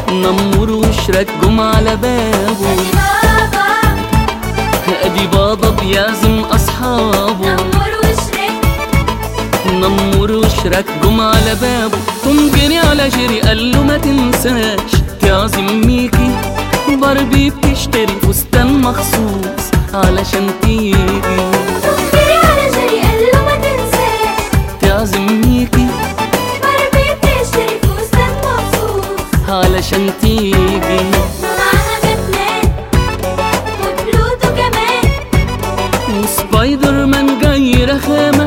نمر وشرك جم على بابه ادي بابا ادي بابا بيعزم اصحابه نمر وشرك نمر وشرك جم على بابه قوم جري على جري قال له ما تنساش تعزم ميكي باربي بتشتري فستان مخصوص علشان تيجي جري على جري قال له ما تنساش تعزم ميكي باربي بتشتري فستان مخصوص علشان تيجي ومعاها باتمان وبلوتو كمان وسبايدر مان جاي رخامة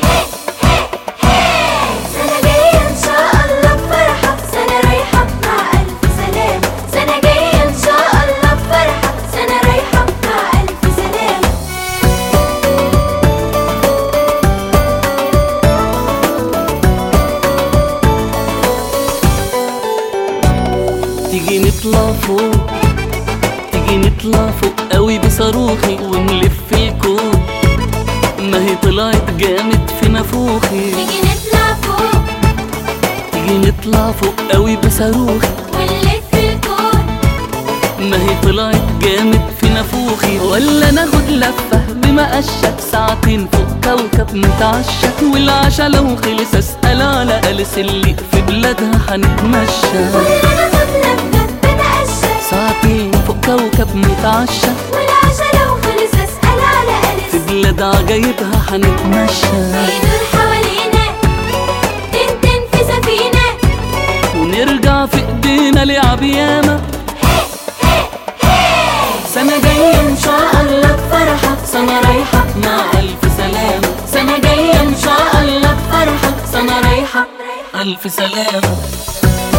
سنة جاية إن شاء الله بفرحة سنة رايحة مع ألف سلام سنة جاية إن شاء الله بفرحة سنة رايحة مع ألف سلام تيجي نطلع فوق تيجي نطلع فوق قوي بصاروخي ونلف الكون ما هي طلعت جامد في نافوخي نيجي نطلع فوق تيجي نطلع فوق قوي بصاروخي ونلف الكون ما هي طلعت جامد في نافوخي ولا ناخد لفة بمقشة ساعتين فوق كوكب نتعشى والعشا لو خلص اسأل على ألس اللي في بلادها هنتمشى ولا ناخد لفة بتقشى ساعتين فوق كوكب نتعشى والعشا لو خلص أسأل على في ألس بلاد عجايبها هنتمشى يدور حوالينا تنتن في سفينة ونرجع في ايدينا لعب ياما سنة جاية ان شاء الله بفرحة سنة رايحة مع ألف سلامة سنة جاية ان شاء الله بفرحة سنة رايحة ألف سلامة